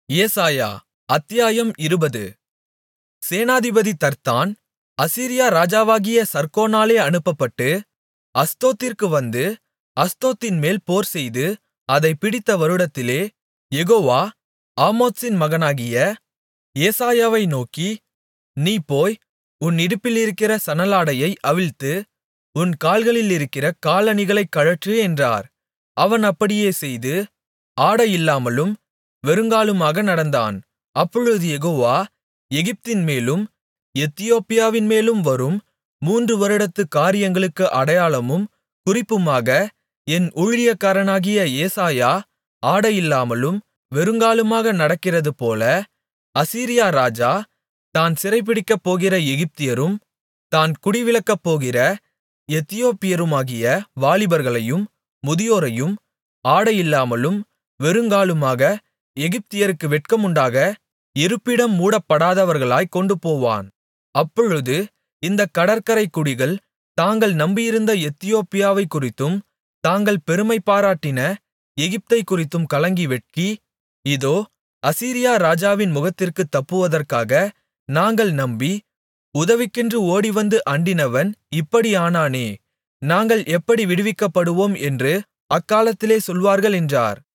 ஏசாயா அத்தியாயம் இருபது சேனாதிபதி தர்த்தான் அசீரியா ராஜாவாகிய சர்கோனாலே அனுப்பப்பட்டு அஸ்தோத்திற்கு வந்து அஸ்தோத்தின்மேல் போர்செய்து அதைப் பிடித்த வருடத்திலே யெகோவா ஆமோத்சின் மகனாகிய ஏசாயாவை நோக்கி நீ போய் உன் இடுப்பிலிருக்கிற சணலாடையை அவிழ்த்து உன் கால்களிலிருக்கிற காலணிகளைக் கழற்று என்றார் அவன் அப்படியே செய்து ஆடை இல்லாமலும் வெறுங்காலுமாக நடந்தான் அப்பொழுது யெகோவா எகிப்தின்மேலும் எத்தியோப்பியாவின்மேலும் வரும் மூன்று வருடத்துக் காரியங்களுக்கு அடையாளமும் குறிப்புமாக என் ஊழியக்காரனாகிய ஏசாயா ஆடையில்லாமலும் வெறுங்காலுமாக நடக்கிறதுபோல அசீரியா ராஜா தான் சிறைபிடிக்கப்போகிற எகிப்தியரும் தான் குடிவிலக்கப்போகிற எத்தியோப்பியருமாகிய வாலிபர்களையும் முதியோரையும் ஆடையில்லாமலும் வெறுங்காலுமாக எகிப்தியருக்கு வெட்கமுண்டாக இருப்பிடம் மூடப்படாதவர்களாய்க் கொண்டுபோவான் அப்பொழுது இந்தக் கடற்கரைக் குடிகள் தாங்கள் நம்பியிருந்த எத்தியோப்பியாவைக்குறித்தும் தாங்கள் பெருமைபாராட்டின எகிப்தைக்குறித்தும் கலங்கி வெட்கி இதோ அசீரியா ராஜாவின் முகத்திற்குத் தப்புவதற்காக நாங்கள் நம்பி உதவிக்கென்று ஓடிவந்து அண்டினவன் இப்படி ஆனானே நாங்கள் எப்படி விடுவிக்கப்படுவோம் என்று அக்காலத்திலே சொல்வார்கள் என்றார்